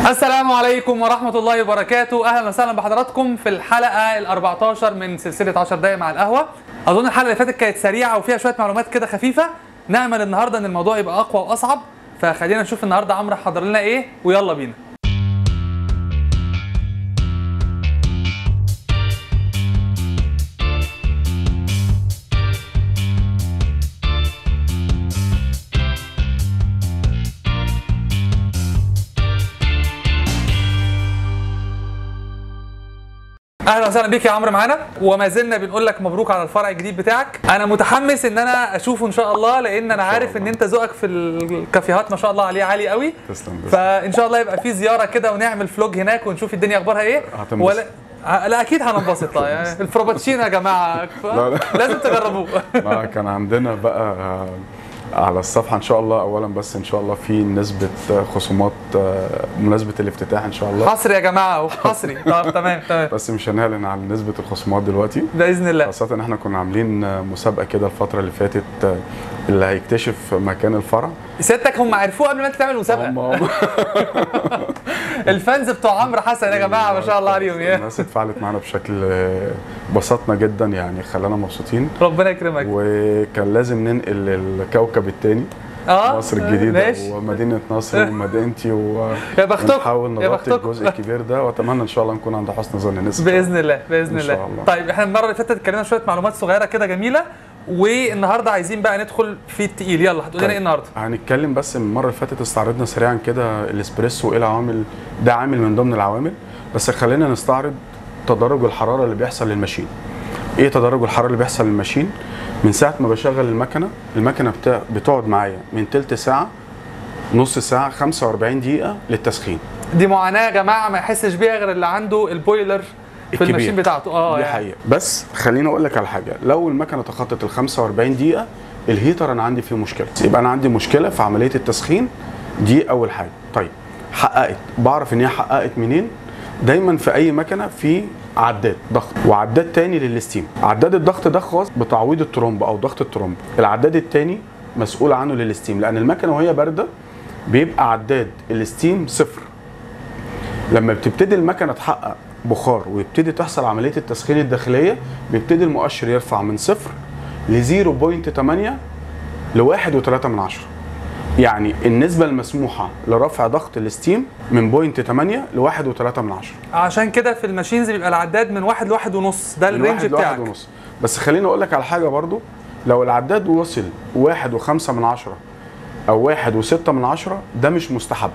السلام عليكم ورحمة الله وبركاته، أهلا وسهلا بحضراتكم في الحلقة ال 14 من سلسلة 10 دقايق مع القهوة. أظن الحلقة اللي فاتت كانت سريعة وفيها شوية معلومات كده خفيفة، نأمل النهاردة إن الموضوع يبقى أقوى وأصعب، فخلينا نشوف النهاردة عمرو حضر لنا إيه ويلا بينا. اهلا وسهلا بيك يا عمرو معانا وما زلنا بنقول لك مبروك على الفرع الجديد بتاعك انا متحمس ان انا اشوفه ان شاء الله لان انا عارف ان انت ذوقك في الكافيهات ما شاء الله عليه عالي قوي تسلم تسلم. فان شاء الله يبقى في زياره كده ونعمل فلوج هناك ونشوف الدنيا اخبارها ايه هتنبسط. ولا ع- لا اكيد هننبسط آه، يعني الفروباتشينو يا جماعه لا، لا. لازم تجربوه ما كان عندنا بقى آه، على الصفحه ان شاء الله اولا بس ان شاء الله في نسبه آه، خصومات آه، بمناسبه الافتتاح ان شاء الله حصري يا جماعه اهو حصري طب تمام تمام بس مش هنعلن عن نسبه الخصومات دلوقتي باذن الله خاصة ان احنا كنا عاملين آه، مسابقة كده الفترة اللي فاتت آه، اللي هيكتشف مكان الفرع سيادتك هم عرفوه قبل ما انت تعمل مسابقه هم هم الفانز بتوع عمرو حسن يا جماعه ما شاء الله عليهم يا الناس اتفاعلت معانا بشكل آه، بسطنا جدا يعني خلانا مبسوطين ربنا يكرمك وكان لازم ننقل الكوكب التاني اه مصر الجديدة ماشي ومدينة نصر ومدينتي و يا بختكم ونحاول يا نغطي بختكم الجزء الكبير ده واتمنى ان شاء الله نكون عند حسن ظن الناس إن شاء باذن الله باذن إن الله. شاء الله. طيب احنا المره اللي فاتت اتكلمنا شويه معلومات صغيره كده جميله والنهارده عايزين بقى ندخل في التقيل يلا هتقول لنا ايه النهارده هنتكلم بس من المره اللي فاتت استعرضنا سريعا كده الاسبريسو ايه العوامل ده عامل من ضمن العوامل بس خلينا نستعرض تدرج الحراره اللي بيحصل للماشين ايه تدرج الحراره اللي بيحصل للماشين من ساعه ما بشغل المكنه المكنه بتا... بتقعد معايا من تلت ساعه نص ساعه 45 دقيقه للتسخين دي معاناه يا جماعه ما يحسش بيها غير اللي عنده البويلر في الكبير. الماشين بتاعته اه دي يعني. حقيقه بس خليني اقول لك على حاجه لو المكنه تخطت ال 45 دقيقه الهيتر انا عندي فيه مشكله يبقى انا عندي مشكله في عمليه التسخين دي اول حاجه طيب حققت بعرف ان هي حققت منين دايما في اي مكنه في عداد ضغط وعداد تاني للستيم عداد الضغط ده خاص بتعويض الترومب او ضغط الترومب العداد التاني مسؤول عنه للستيم لان المكنه وهي بارده بيبقى عداد الستيم صفر لما بتبتدي المكنه تحقق بخار ويبتدي تحصل عمليه التسخين الداخليه بيبتدي المؤشر يرفع من صفر ل 0.8 ل 1.3 من عشرة يعني النسبة المسموحة لرفع ضغط الستيم من بوينت 8 ل 1.3 من عشرة عشان كده في الماشينز بيبقى العداد من واحد لواحد ونص ده من الرينج واحد لواحد بتاعك ونص بس خليني اقول لك على حاجة برضو لو العداد وصل واحد وخمسة من عشرة او واحد وستة من عشرة ده مش مستحب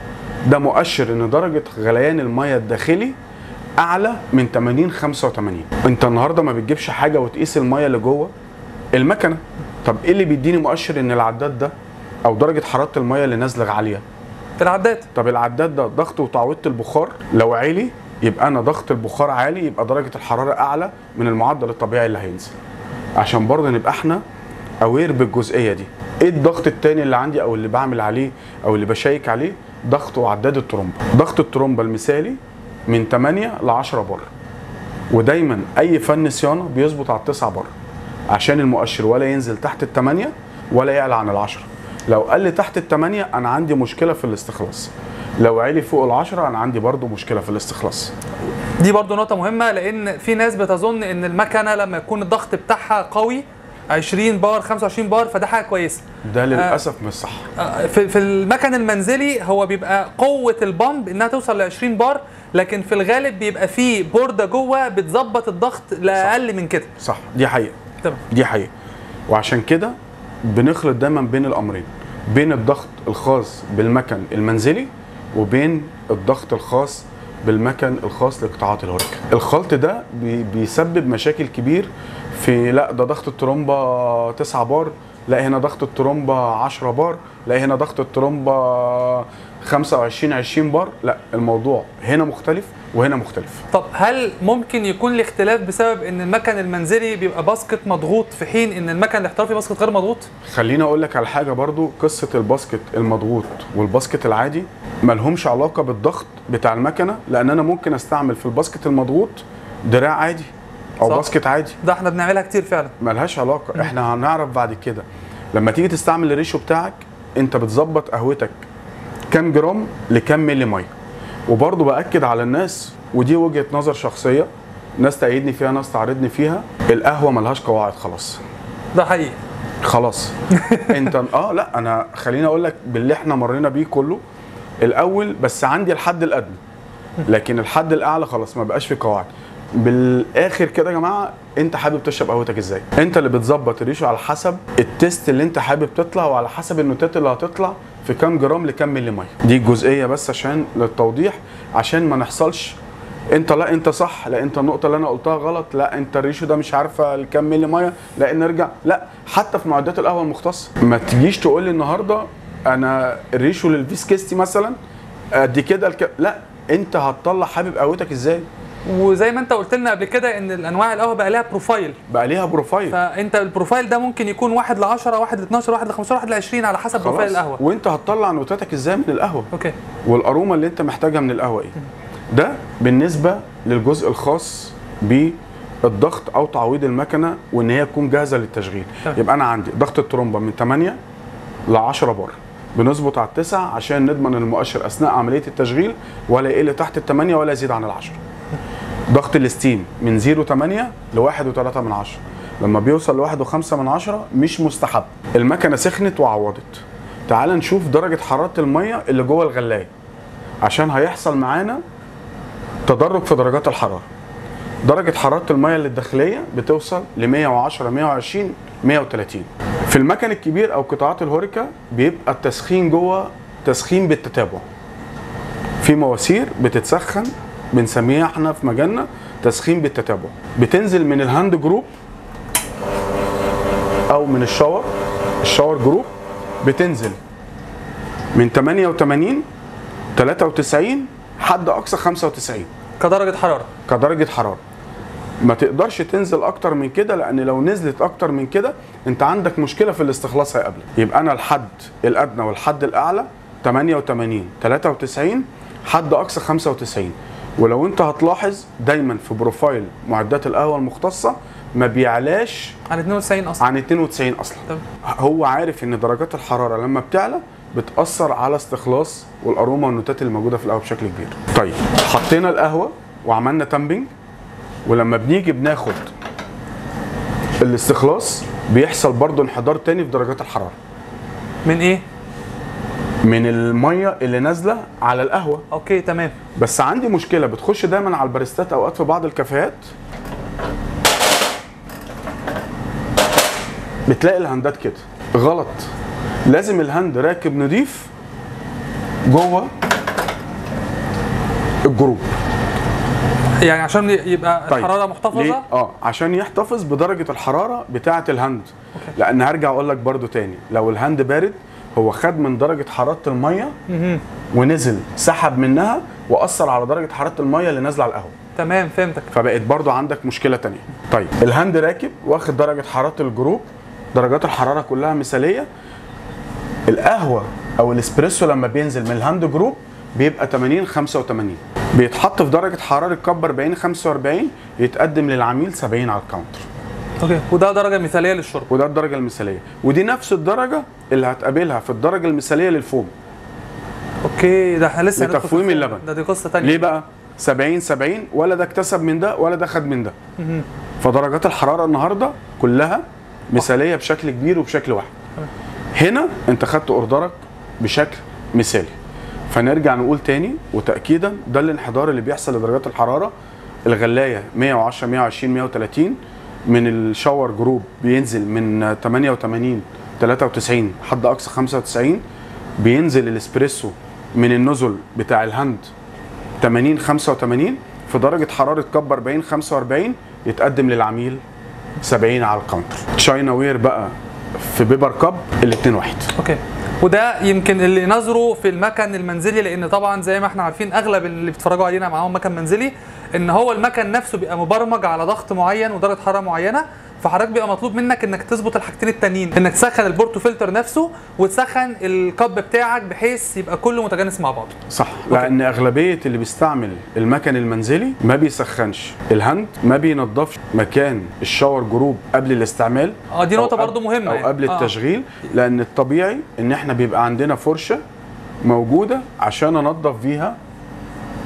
ده مؤشر ان درجة غليان المية الداخلي اعلى من 80 85 انت النهارده ما بتجيبش حاجه وتقيس الميه اللي جوه المكنه طب ايه اللي بيديني مؤشر ان العداد ده او درجه حراره الميه اللي نازله عاليه العداد طب العداد ده ضغط وتعويض البخار لو عالي يبقى انا ضغط البخار عالي يبقى درجه الحراره اعلى من المعدل الطبيعي اللي هينزل عشان برضه نبقى احنا اوير بالجزئيه دي ايه الضغط التاني اللي عندي او اللي بعمل عليه او اللي بشيك عليه ضغط وعداد الترومبه ضغط الترومبه المثالي من 8 ل 10 بار ودايما اي فن صيانه بيظبط على التسعة بار عشان المؤشر ولا ينزل تحت الثمانية ولا يعلى عن العشرة لو قل تحت الثمانية انا عندي مشكله في الاستخلاص لو عالي فوق العشرة انا عندي برضو مشكله في الاستخلاص دي برضو نقطة مهمة لأن في ناس بتظن إن المكنة لما يكون الضغط بتاعها قوي 20 بار 25 بار فده حاجة كويسة ده للاسف مش صح آه، في في المكن المنزلي هو بيبقى قوة البامب إنها توصل ل 20 بار لكن في الغالب بيبقى فيه بوردة جوه بتظبط الضغط لأقل من كده صح دي حقيقه تمام دي حقيقه وعشان كده بنخلط دايما بين الامرين بين الضغط الخاص بالمكن المنزلي وبين الضغط الخاص بالمكن الخاص لقطاعات الهوريكا الخلط ده بي بيسبب مشاكل كبير في لا ده ضغط الترومبه 9 بار لا هنا ضغط الترومبه 10 بار لا هنا ضغط الترومبه 25 20 بار لا الموضوع هنا مختلف وهنا مختلف طب هل ممكن يكون الاختلاف بسبب ان المكن المنزلي بيبقى باسكت مضغوط في حين ان المكن الاحترافي باسكت غير مضغوط؟ خليني اقول لك على حاجه برضو قصه الباسكت المضغوط والباسكت العادي ملهمش علاقه بالضغط بتاع المكنه لان انا ممكن استعمل في الباسكت المضغوط دراع عادي او صح. باسكت عادي ده احنا بنعملها كتير فعلا ملهاش علاقه احنا هنعرف بعد كده لما تيجي تستعمل الريشو بتاعك انت بتظبط قهوتك كام جرام لكام ملي ميه وبرضه باكد على الناس ودي وجهه نظر شخصيه ناس تأيدني فيها ناس تعارضني فيها القهوه ملهاش قواعد خلاص ده حقيقي خلاص انت اه لا انا خليني اقول لك باللي احنا مرينا بيه كله الاول بس عندي الحد الادنى لكن الحد الاعلى خلاص ما بقاش في قواعد بالاخر كده يا جماعه انت حابب تشرب قهوتك ازاي انت اللي بتظبط الريشو على حسب التيست اللي انت حابب تطلع وعلى حسب النوتات اللي هتطلع في كام جرام لكام ملي ميه دي الجزئيه بس عشان للتوضيح عشان ما نحصلش انت لا انت صح لا انت النقطه اللي انا قلتها غلط لا انت الريشو ده مش عارفه الكام ملي ميه لا نرجع لا حتى في معدات القهوه المختصه ما تجيش تقول لي النهارده انا الريشو للفيسكيستي مثلا قد كده الك... لا انت هتطلع حابب قهوتك ازاي وزي ما انت قلت لنا قبل كده ان الانواع القهوه بقى لها بروفايل بقى ليها بروفايل فانت البروفايل ده ممكن يكون 1 ل 10 1 ل 12 1 ل 15 1 ل 20 على حسب بروفايل خلاص القهوه وانت هتطلع نوتاتك ازاي من القهوه اوكي والاروما اللي انت محتاجها من القهوه ايه ده بالنسبه للجزء الخاص بالضغط او تعويض المكنه وان هي تكون جاهزه للتشغيل تمام. يبقى انا عندي ضغط الترومبه من 8 ل 10 بار بنظبط على التسعة عشان نضمن المؤشر اثناء عمليه التشغيل ولا يقل تحت الثمانية ولا يزيد عن العشرة ضغط الستيم من 0.8 ل 1.3 من عشرة لما بيوصل ل 1.5 من عشرة مش مستحب المكنه سخنت وعوضت تعال نشوف درجه حراره الميه اللي جوه الغلايه عشان هيحصل معانا تدرج في درجات الحراره درجه حراره الميه اللي الداخليه بتوصل ل 110 120 130 في المكن الكبير او قطاعات الهوريكا بيبقى التسخين جوه تسخين بالتتابع في مواسير بتتسخن بنسميها احنا في مجالنا تسخين بالتتابع بتنزل من الهاند جروب او من الشاور الشاور جروب بتنزل من 88 93 حد اقصى 95 كدرجه حراره كدرجه حراره ما تقدرش تنزل اكتر من كده لان لو نزلت اكتر من كده انت عندك مشكله في الاستخلاص هيقابلك يبقى انا الحد الادنى والحد الاعلى 88 93 حد اقصى 95 ولو انت هتلاحظ دايما في بروفايل معدات القهوه المختصه ما بيعلاش عن 92 اصلا عن 92 اصلا تمام. هو عارف ان درجات الحراره لما بتعلى بتاثر على استخلاص والاروما والنوتات اللي موجوده في القهوه بشكل كبير طيب حطينا القهوه وعملنا تامبنج ولما بنيجي بناخد الاستخلاص بيحصل برضو انحدار تاني في درجات الحراره من ايه من الميه اللي نازله على القهوه اوكي تمام بس عندي مشكله بتخش دايما على الباريستات اوقات في بعض الكافيهات بتلاقي الهندات كده غلط لازم الهند راكب نضيف جوه الجروب يعني عشان يبقى طيب الحراره ليه؟ محتفظه اه عشان يحتفظ بدرجه الحراره بتاعه الهند لان هرجع اقول لك برضو تاني لو الهند بارد هو خد من درجه حراره الميه مهم. ونزل سحب منها واثر على درجه حراره الميه اللي نازله على القهوه تمام فهمتك فبقت برضو عندك مشكله تانية طيب الهاند راكب واخد درجه حراره الجروب درجات الحراره كلها مثاليه القهوه او الاسبريسو لما بينزل من الهاند جروب بيبقى 80 85 بيتحط في درجه حراره كب 40 45 يتقدم للعميل 70 على الكاونتر اوكي وده درجه مثاليه للشرب وده الدرجه المثاليه ودي نفس الدرجه اللي هتقابلها في الدرجه المثاليه للفوم اوكي ده احنا لسه هندخل في لتفويم الفوم. اللبن. ده دي قصه تانية ليه بقى 70 70 ولا ده اكتسب من ده ولا ده خد من ده فدرجات الحراره النهارده كلها مثاليه بشكل كبير وبشكل واحد هنا انت خدت اوردرك بشكل مثالي فنرجع نقول تاني وتاكيدا ده الانحدار اللي بيحصل لدرجات الحراره الغلايه 110 120 130 من الشاور جروب بينزل من 88 93 حد اقصى 95 بينزل الاسبريسو من النزل بتاع الهند 80 85 في درجه حراره كب 40 45 يتقدم للعميل 70 على الكاونتر تشاينا وير بقى في بيبر كاب الاثنين واحد اوكي وده يمكن اللي نظره في المكن المنزلي لان طبعا زي ما احنا عارفين اغلب اللي بيتفرجوا علينا معاهم مكن منزلي ان هو المكن نفسه بيبقى مبرمج على ضغط معين ودرجه حراره معينه فحضرتك بيبقى مطلوب منك انك تظبط الحاجتين التانيين انك تسخن البورتو فلتر نفسه وتسخن الكب بتاعك بحيث يبقى كله متجانس مع بعضه صح لان اغلبيه اللي بيستعمل المكن المنزلي ما بيسخنش الهند ما بينضفش مكان الشاور جروب قبل الاستعمال اه دي أو نقطه قبل- برضو مهمه او يعني. قبل آه. التشغيل لان الطبيعي ان احنا بيبقى عندنا فرشه موجوده عشان انضف بيها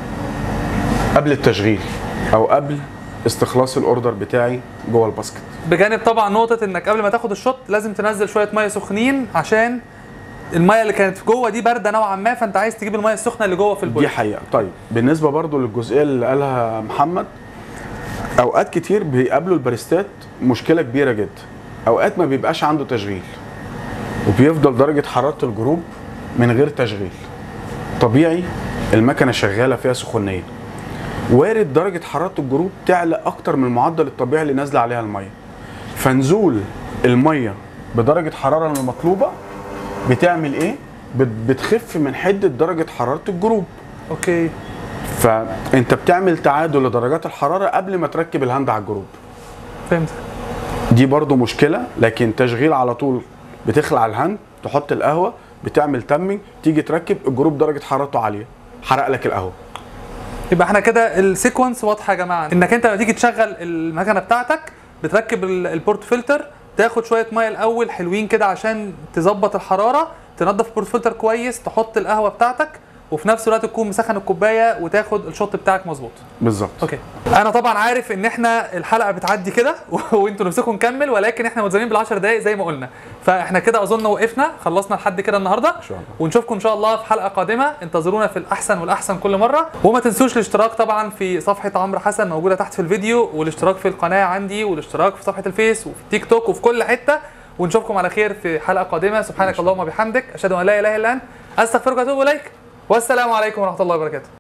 قبل التشغيل او قبل استخلاص الاوردر بتاعي جوه الباسكت بجانب طبعا نقطه انك قبل ما تاخد الشوت لازم تنزل شويه ميه سخنين عشان الميه اللي كانت جوه دي بارده نوعا ما فانت عايز تجيب الميه السخنه اللي جوه في دي البول حقيقه طيب بالنسبه برضو للجزئيه اللي قالها محمد اوقات كتير بيقابلوا الباريستات مشكله كبيره جدا اوقات ما بيبقاش عنده تشغيل وبيفضل درجه حراره الجروب من غير تشغيل طبيعي المكنه شغاله فيها سخونيه وارد درجه حراره الجروب تعلى اكتر من المعدل الطبيعي اللي نازله عليها الميه فنزول الميه بدرجه حراره المطلوبه بتعمل ايه بت- بتخف من حده درجه حراره الجروب اوكي فانت بتعمل تعادل لدرجات الحراره قبل ما تركب الهاند على الجروب فهمت دي برضو مشكله لكن تشغيل على طول بتخلع الهاند تحط القهوه بتعمل تمنج تيجي تركب الجروب درجه حرارته عاليه حرق لك القهوه يبقى احنا كده السيكونس واضحه يا جماعه انك انت لما تيجي تشغل المكنه بتاعتك بتركب ال- البورت فلتر تاخد شويه ميه الاول حلوين كده عشان تظبط الحراره تنظف البورت فلتر كويس تحط القهوه بتاعتك وفي نفس الوقت تكون مسخن الكوبايه وتاخد الشوت بتاعك مظبوط بالظبط اوكي انا طبعا عارف ان احنا الحلقه بتعدي كده وانتوا نفسكم نكمل ولكن احنا ملزمين بال10 دقائق زي ما قلنا فاحنا كده اظن وقفنا خلصنا لحد كده النهارده ان شاء الله. ونشوفكم ان شاء الله في حلقه قادمه انتظرونا في الاحسن والاحسن كل مره وما تنسوش الاشتراك طبعا في صفحه عمرو حسن موجوده تحت في الفيديو والاشتراك في القناه عندي والاشتراك في صفحه الفيس وفي التيك توك وفي كل حته ونشوفكم على خير في حلقه قادمه سبحانك اللهم وبحمدك اشهد ان لا اله الا انت استغفرك واتوب اليك والسلام عليكم ورحمه الله وبركاته